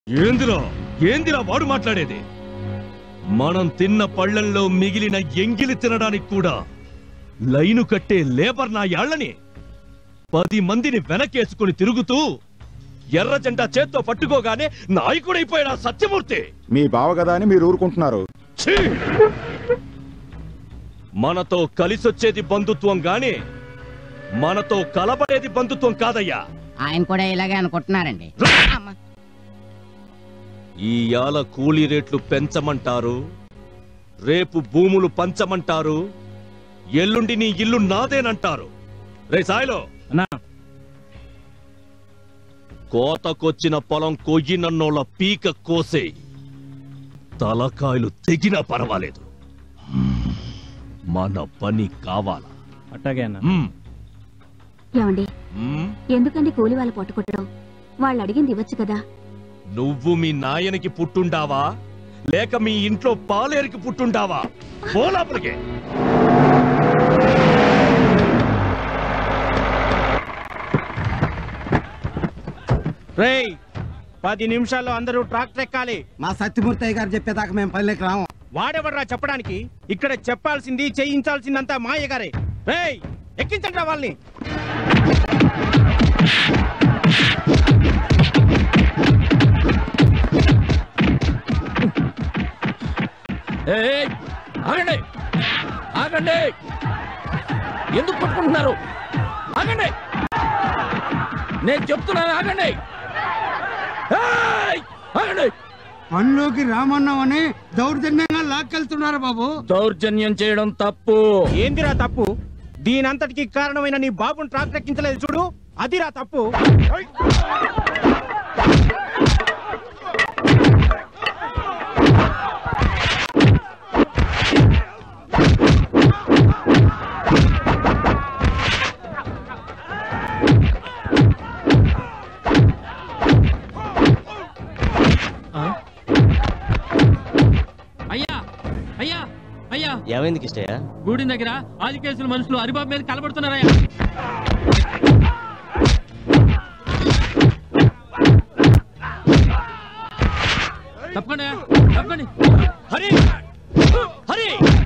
ఏందిరా ఏందిరా వాడు మాట్లాడేది మనం తిన్న పళ్ళల్లో మిగిలిన ఎంగిలి తినడానికి కూడా లైను కట్టే లేబర్ నా యాళ్ళని పది మందిని వెనకేసుకుని తిరుగుతూ ఎర్ర జెండా చేత్తో పట్టుకోగానే నాయకుడైపోయాడు ఆ సత్యమూర్తి మీ బావ కదా అని మీరు ఊరుకుంటున్నారు ఛీ! మనతో కలిసొచ్చేది బంధుత్వం గాని మనతో కలబడేది బంధుత్వం కాదయ్యా ఆయన కూడా ఇలాగే అనుకుంటున్నారండి అమ్మ. ఈ యాల కూలీ రేట్లు పెంచమంటారు రేపు భూములు పంచమంటారు ఎల్లుండి నీ ఇల్లు నాదేనంటారు రే సాయిలో కోతకొచ్చిన పొలం కొయ్యినన్నోళ్ళ పీక కోసే తలకాయలు తెగినా పర్వాలేదు హ్మ్. మన పని కావాలా అట్టాగే అన్న హ్మ్. ఏమండి హ్మ్? ఎందుకండి కూలి వాళ్ళు పొట్టుకొట్టడం వాళ్ళు అడిగింది ఇవ్వచ్చు కదా నువ్వు మీ నాయనకి పుట్టుండావా లేక మీ ఇంట్లో పాలేరికి పుట్టుండావా పోలాపలికే రేయ్ పది నిమిషాల్లో అందరూ ట్రాక్టర్ ఎక్కాలి మా సత్యమూర్తయ్య గారు చెప్పేదాకా మేము పల్లెకి రాము వాడెవడ్రా చెప్పడానికి ఇక్కడ చెప్పాల్సింది చేయించాల్సిందంతా మాయ గారే రేయ్ ఎక్కించండి వాళ్ళని ఏయ్, ఆగండి ఆగండి ఎందుకు పట్టుకుంటున్నారు ఆగండి నేను చెప్తున్నాను ఆగండి ఏయ్, ఆగండి పనిలోకి రామన్నామని దౌర్జన్యంగా లాక్కెళ్తున్నారు బాబు దౌర్జన్యం చేయడం తప్పు ఏందిరా తప్పు దీనంతటికి కారణమైన నీ బాబుని ట్రాక్టర్ ఎక్కించలేదు చూడు అదిరా తప్పు అయ్యా అయ్యా అయ్యా ఏమైంది కిష్టయ్య గూడి దగ్గర ఆది కేసుల మనుషులు హరిబాబు మీద కలబడుతున్నారయ్యా తప్పకుండా తప్పకండి హరి హరి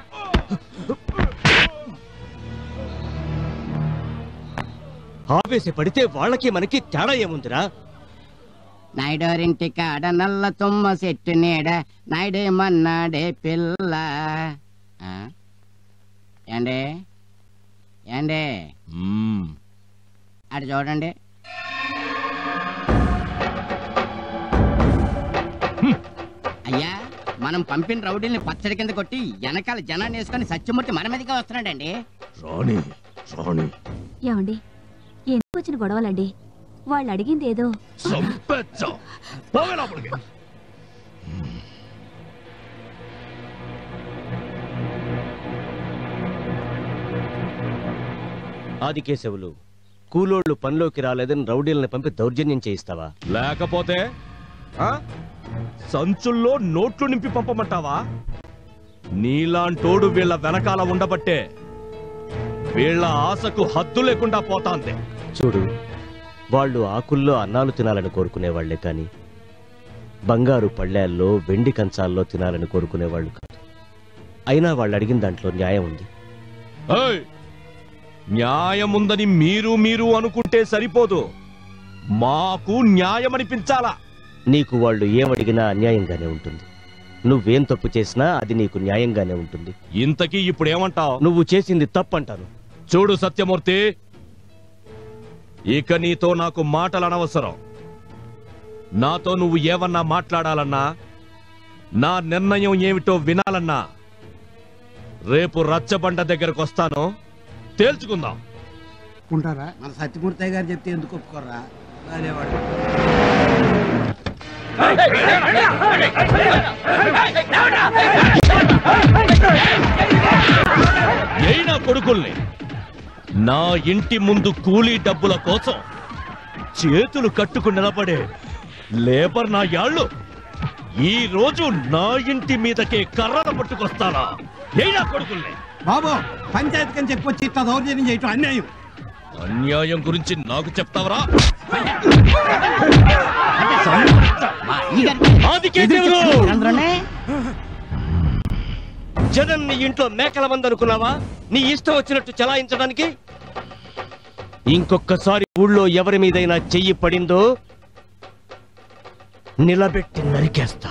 ఆవేశపడితే వాళ్ళకి మనకి తేడా ఏముందిరా నాయుడోరింటి కాడ నల్ల తుమ్మ చెట్టు నీడ నాయుడేమన్నాడే పిల్ల ఆ? ఏండే ఏండే మ్మ్. అటు చూడండి అయ్యా మనం పంపిన రౌడీల్ని పచ్చడి కింద కొట్టి వెనకాల జనాన్ని వేసుకొని సత్యమూర్తి మన మీదకే వస్తున్నాడండి రాణి రాణి ఏమండి ఎందుకు వచ్చిన గొడవలండి వాళ్ళు అడిగింది ఏదో చంపేచ్చా పోవే లోపలికి ఆదికేశవులు కూలోళ్ళు పనిలోకి రాలేదని రౌడీలను పంపి దౌర్జన్యం చేయిస్తావా లేకపోతే ఆ? సంచుల్లో నోట్లు నింపి పంపమంటావా నీలాంటోడు వీళ్ళ వెనకాల ఉండబట్టే వీళ్ళ ఆశకు హద్దు లేకుండా పోతాంది చూడు వాళ్ళు ఆకుల్లో అన్నాలు తినాలని కోరుకునేవాళ్లే కాని బంగారు పళ్ళేల్లో వెండి కంచాల్లో తినాలని కోరుకునేవాళ్ళు కాదు అయినా వాళ్ళు అడిగిన దాంట్లో న్యాయం ఉంది ఏయ్! న్యాయముందని మీరు మీరు అనుకుంటే సరిపోదు మాకు న్యాయం అనిపించాలా నీకు వాళ్ళు ఏమడిగినా అన్యాయంగానే ఉంటుంది నువ్వేం తప్పు చేసినా అది నీకు న్యాయంగానే ఉంటుంది ఇంతకీ ఇప్పుడేమంటావు నువ్వు చేసింది తప్పంటాను చూడు సత్యమూర్తి ఇక నీతో నాకు మాటలు అనవసరం నాతో నువ్వు ఏమన్నా మాట్లాడాలన్నా నా నిర్ణయం ఏమిటో వినాలన్నా రేపు రచ్చబండ దగ్గరకు వస్తాను తేల్చుకుందాం ఉంటారా మన సత్యమూర్తయ్య గారు చెప్తే ఎందుకు ఒప్పుకోర్రా అనేవాడు అయినా కొడుకుల్ని నా ఇంటి ముందు కూలీ డబ్బుల కోసం చేతులు కట్టుకు నిలబడే లేబర్ నా యాళ్ళు ఈ రోజు నా ఇంటి మీదకే కర్రలు పట్టుకొస్తానా అయినా కొడుకుల్ని బాబు పంచాయతీ కని చెప్పొచ్చి ఇట్లా దౌర్జన్యం చేయటం అన్యాయం అన్యాయం గురించి నాకు చెప్తావరా మా అయ్యగారికి ఆదికే ఎదురు దేవుడు! చెప్తున్నారు మీరందరూనే. జగన్ నీ ఇంట్లో మేకల మంది అనుకున్నావా నీ ఇష్టం వచ్చినట్టు చలాయించడానికి ఇంకొక్కసారి ఊళ్ళో ఎవరి మీదైనా చెయ్యి పడిందో నిలబెట్టి నరికేస్తా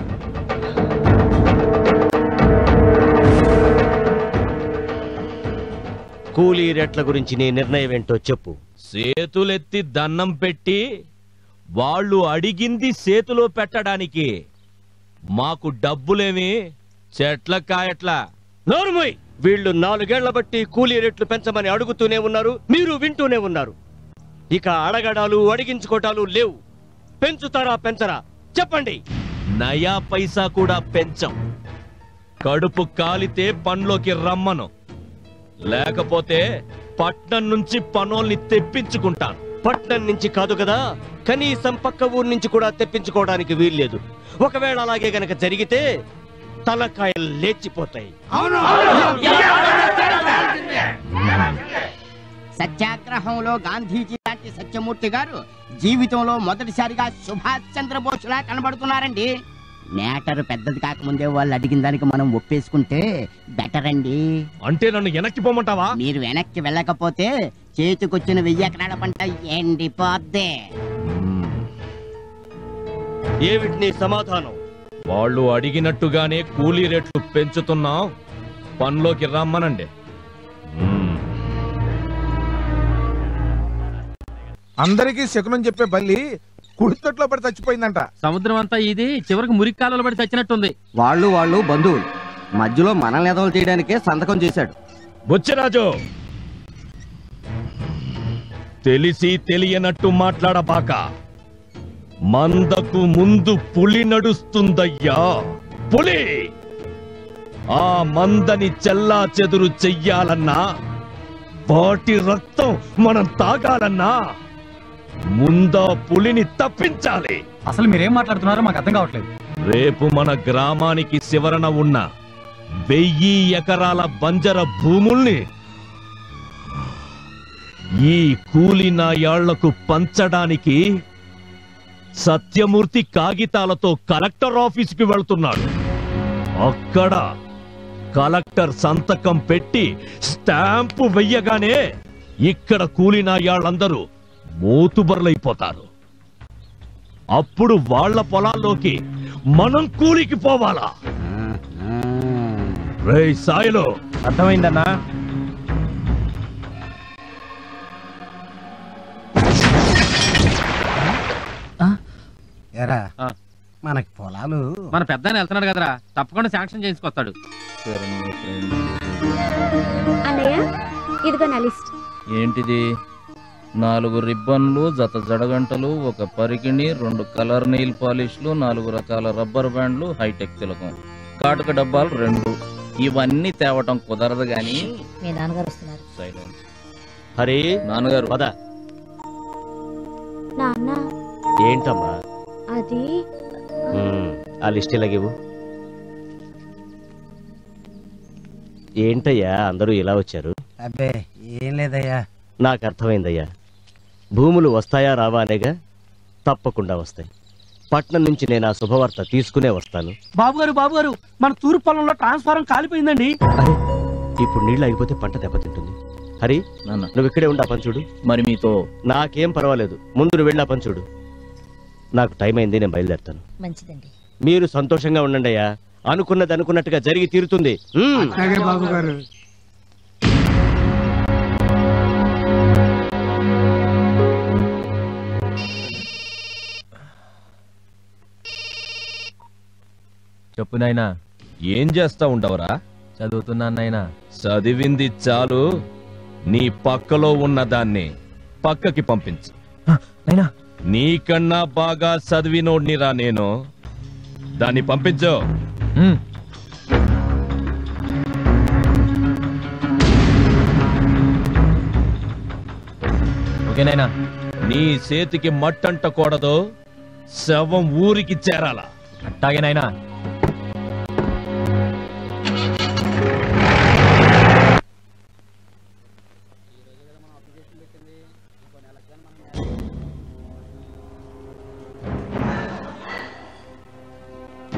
కూలీ రేట్ల గురించి నీ నిర్ణయం ఏంటో చెప్పు చేతులెత్తి దన్నం పెట్టి వాళ్ళు అడిగింది చేతిలో పెట్టడానికి మాకు డబ్బులేమి చెట్ల కాయట్లా నోరుమోయ్ వీళ్ళు నాలుగేళ్ల బట్టి కూలీ రేట్లు పెంచమని అడుగుతూనే ఉన్నారు మీరు వింటూనే ఉన్నారు ఇక అడగడాలు అడిగించుకోటాలు లేవు పెంచుతారా పెంచరా చెప్పండి నయా పైసా కూడా పెంచం కడుపు కాలితే పనిలోకి రమ్మను లేకపోతే పట్నం నుంచి పనోల్ని తెప్పించుకుంటాను పట్నం నుంచి కాదు కదా కనీసం పక్క ఊరు నుంచి కూడా తెప్పించుకోవడానికి వీల్లేదు ఒకవేళ అలాగే గనక జరిగితే తలకాయలు లేచిపోతాయి సత్యాగ్రహంలో గాంధీజీ లాంటి సత్యమూర్తి గారు జీవితంలో మొదటిసారిగా సుభాష్ చంద్రబోస్లా కనబడుతున్నారండి మ్యాటర్ పెద్దది కాకముందే వాళ్ళు అడిగిన దానికి మనం ఒప్పేసుకుంటే బెటర్ అండి అంటే నన్ను వెనక్కి పోమంటావా మీరు వెనక్కి వెళ్ళకపోతే చేతికొచ్చిన వెయ్యి ఎకరాల పంట ఎండిపోద్దే ఏమిటి నీ సమాధానం వాళ్ళు అడిగినట్టుగానే కూలీ రేట్లు పెంచుతున్నాం పనిలోకి రమ్మనండి మ్మ్. అందరికీ శకునం చెప్పే బల్లి కుడితొట్లో పడి చచ్చిపోయిందంట సముద్రం అంతా ఇది చివరికి మురికి కాలంలో పడి చచ్చినట్టుంది వాళ్ళు వాళ్ళు బంధువులు మధ్యలో మనల్ని ఎదవలు చేయడానికే సంతకం చేశాడు బుచ్చిరాజు తెలిసి తెలియనట్టు మాట్లాడబాక మందకు ముందు పులి నడుస్తుందయ్యా పులి ఆ మందని చెల్లా చెదురు చెయ్యాలన్నా వాటి రక్తం మనం తాగాలన్నా ముందా పులిని తప్పించాలి అసలు మీరేం మాట్లాడుతున్నారో మాకు అర్థం కావట్లేదు రేపు మన గ్రామానికి శివరణ ఉన్న వెయ్యి ఎకరాల బంజర భూముల్ని ఈ కూలి నాయాళ్లకు పంచడానికి సత్యమూర్తి కాగితాలతో కలెక్టర్ ఆఫీసుకి వెళ్తున్నాడు అక్కడ కలెక్టర్ సంతకం పెట్టి స్టాంపు వెయ్యగానే ఇక్కడ కూలి నాయాళ్ళందరూ మూతుబరులైపోతారు అప్పుడు వాళ్ళ పొలాల్లోకి మనం కూలికి పోవాలా రే సాయిలో అర్థమైందన్నా ఎరా ఆ. మనకి పొలాలు మన పెద్ద వెళ్తున్నాడు కదరా తప్పకుండా శాంక్షన్ చేసుకొస్తాడు అన్నయ్య ఇదిగో నా లిస్ట్ ఏంటిది నాలుగు రిబ్బన్లు జత జడగంటలు ఒక పరికిణి రెండు కలర్ నెయిల్ పాలిష్లు నాలుగు రకాల రబ్బర్ బ్యాండ్లు హైటెక్ తిలకం కాటుక డబ్బాలు రెండు ఇవన్నీ తేవటం కుదరదు గాని మీ నాన్నగారు వస్తున్నారు సైలెన్స్ హరి నాన్నగారు పద నాన్న ఏంటమ్మా అది ఉమ్, ఆ లిస్ట్ ఇలాగివ్వు ఏంటయ్యా అందరూ ఇలా వచ్చారు అబ్బే ఏం లేదయ్యా నాకు అర్థమైందయ్యా భూములు వస్తాయా రావా అనేగా తప్పకుండా వస్తాయి పట్నం నుంచి నేను ఆ శుభవార్త తీసుకునే వస్తాను బాబు గారు బాబు గారు మన తూర్పు పొలంలో ట్రాన్స్ఫారం కాలిపోయిందండి అరే ఇప్పుడు నీళ్ళు ఆగిపోతే పంట దెబ్బతింటుంది హరి నాన్న నువ్వు ఇక్కడే ఉండి ఆ పని చూడు మరి మీతో నాకేం పర్వాలేదు ముందు నువ్వు వెళ్ళి ఆ పని చూడు నాకు టైం అయింది నేను బయలుదేరుతాను మంచిదండి మీరు సంతోషంగా ఉండండి అయ్యా అనుకున్నది అనుకున్నట్టుగా జరిగి తీరుతుంది ఉమ్. బాబు గారు చెప్పు నాయనా ఏం చేస్తా ఉండవరా చదువుతున్నాను నాయనా చదివింది చాలు నీ పక్కలో ఉన్న దాన్ని పక్కకి పంపించు నాయనా నీకన్నా బాగా చదివినోడ్నిరా నేను దాన్ని పంపించు ఓకే నాయనా నీ చేతికి మట్టంటకూడదు శవం ఊరికి చేరాలా అట్టాగే నాయనా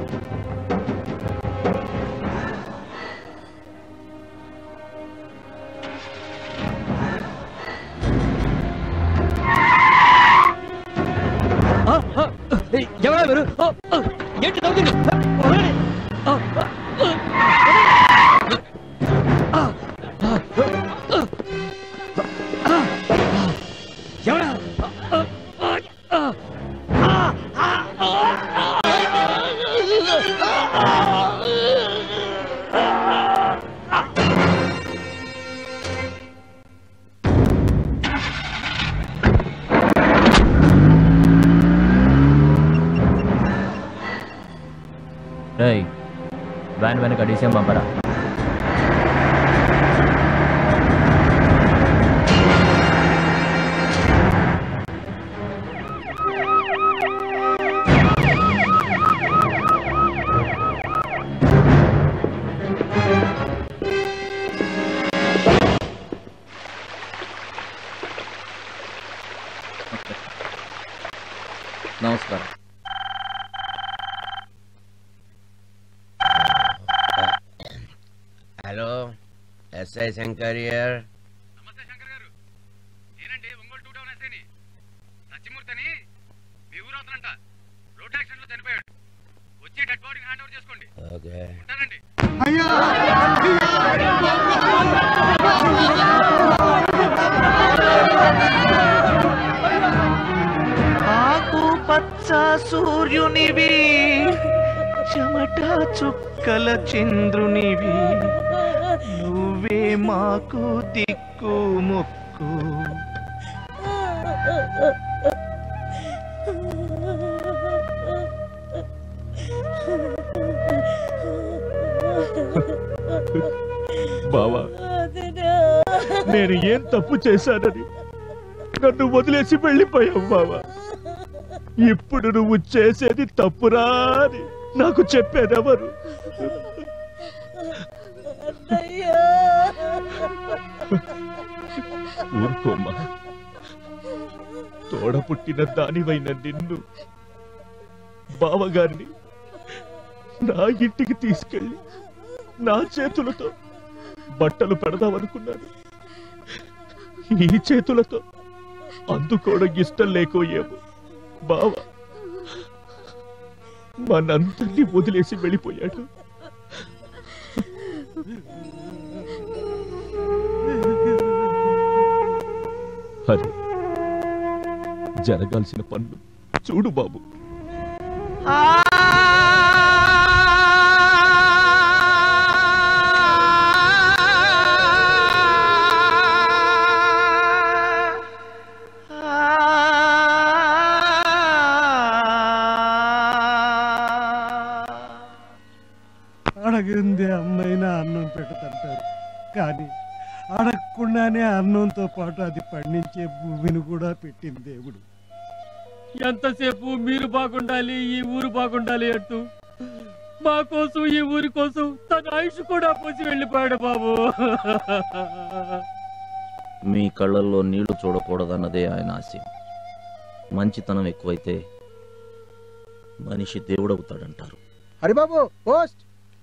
ఎవరా మీరు ఏంటి నవ్వుతుంది ఎవరా రేయ్ వ్యాన్ వెనక డీసీఎం పంపరా నమస్కారం హలో ఎస్ఐ శంకర్ ఇయర్ నమస్తే శంకర్ గారు నేనండి ఒంగోలు టూ టౌన్ ఎస్ఐని సత్యమూర్తి అని మీ ఊరు అవుతానంట రోడ్ యాక్సిడెంట్ లో చనిపోయాడు వచ్చి డెడ్ బాడీని హ్యాండ్ ఓవర్ చేసుకోండి ఓకే ఉంటానండి ఆకు పచ్చ సూర్యునివి చెమట చుక్కల చంద్రునివి నువ్వే మాకు దిక్కు మొక్కు బావా నేను ఏం తప్పు చేశానని నన్ను వదిలేసి వెళ్ళిపోయావు బావా ఇప్పుడు నువ్వు చేసేది తప్పురా అని నాకు చెప్పేదెవరు ఊరుకోమ్మా తోడ పుట్టిన దానివైన నిన్ను బావగారిని నా ఇంటికి తీసుకెళ్ళి నా చేతులతో బట్టలు పెడదామనుకున్నాను ఈ చేతులతో అందుకోవడం ఇష్టం లేకోయేమో బావ మనందరినీ వదిలేసి వెళ్ళిపోయాడు అరే జరగాల్సిన పనులు చూడు బాబు అడగంది అమ్మైనా అన్నం పెడతంటారు కానీ అడగకుండానే అన్నంతో పాటు అది పండించే భూమిని కూడా పెట్టింది దేవుడు ఎంతసేపు మీరు బాగుండాలి ఈ ఊరు బాగుండాలి అంటూ మా కోసం ఈ ఊరి కోసం తన ఆయుష్ కూడా పోసి వెళ్ళిపోయాడు బాబు మీ కళ్ళల్లో నీళ్లు చూడకూడదన్నదే ఆయన ఆశయం మంచితనం ఎక్కువైతే మనిషి దేవుడవుతాడంటారు హరిబాబు పోస్ట్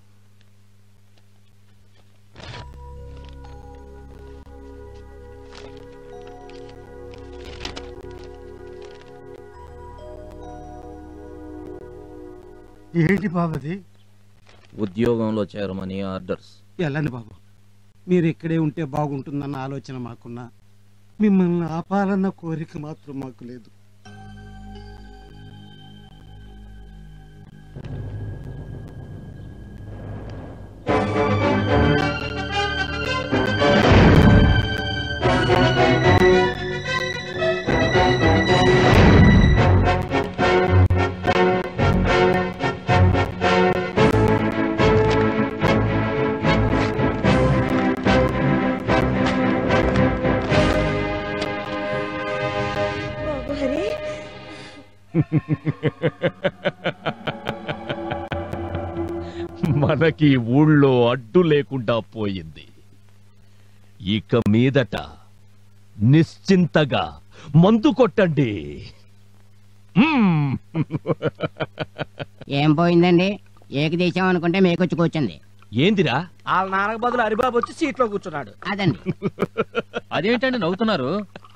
ఏంటి బాబది ఉద్యోగంలో చేరమని ఆర్డర్స్ వెళ్ళండి బాబు మీరు ఇక్కడే ఉంటే బాగుంటుందన్న ఆలోచన మాకున్నా మిమ్మల్ని ఆపాలన్న కోరిక మాత్రం మాకు లేదు మనకి ఈ ఊళ్ళో అడ్డు లేకుండా పోయింది ఇక మీదట నిశ్చింతగా మందు కొట్టండి మ్మ్. ఏం పోయిందండి ఏకదేశం అనుకుంటే మేకొచ్చి కూర్చుంది ఏందిరా వాళ్ళ నాన్నకు బదులు హరిబాబు వచ్చి సీట్లో కూర్చున్నాడు అదండి అదేంటండి నవ్వుతున్నారు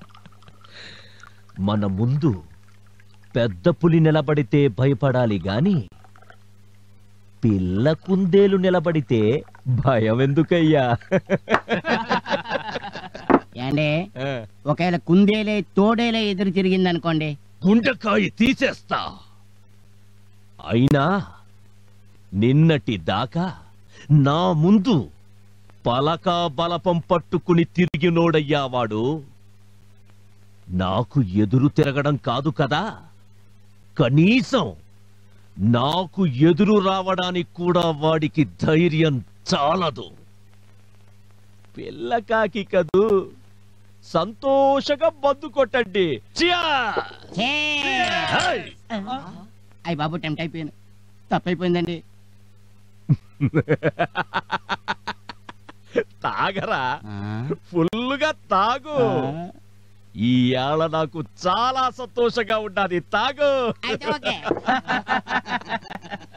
మన ముందు పెద్ద పులి నిలబడితే భయపడాలి గాని పిల్ల కుందేలు నిలబడితే భయం ఎందుకయ్యా ఏండి ఒకవేళ కుందేలే తోడేలే ఎదురు తిరిగింది అనుకోండి గుండెకాయ తీసేస్తా అయినా నిన్నటి దాకా నా ముందు పలకా బలపం పట్టుకుని తిరిగినోడయ్యా వాడు నాకు ఎదురు తిరగడం కాదు కదా కనీసం నాకు ఎదురు రావడానికి కూడా వాడికి ధైర్యం చాలదు పిల్లకాకి కదూ సంతోషంగా బద్దు కొట్టండి Cheers! హై! అయ్యి బాబు టెంప్ట్ అయిపోయాను తప్పైపోయిందండి తాగరా ఫుల్లుగా తాగు ఈ ఏళ నాకు చాలా సంతోషంగా ఉన్నది తాగు అయితే ఓకే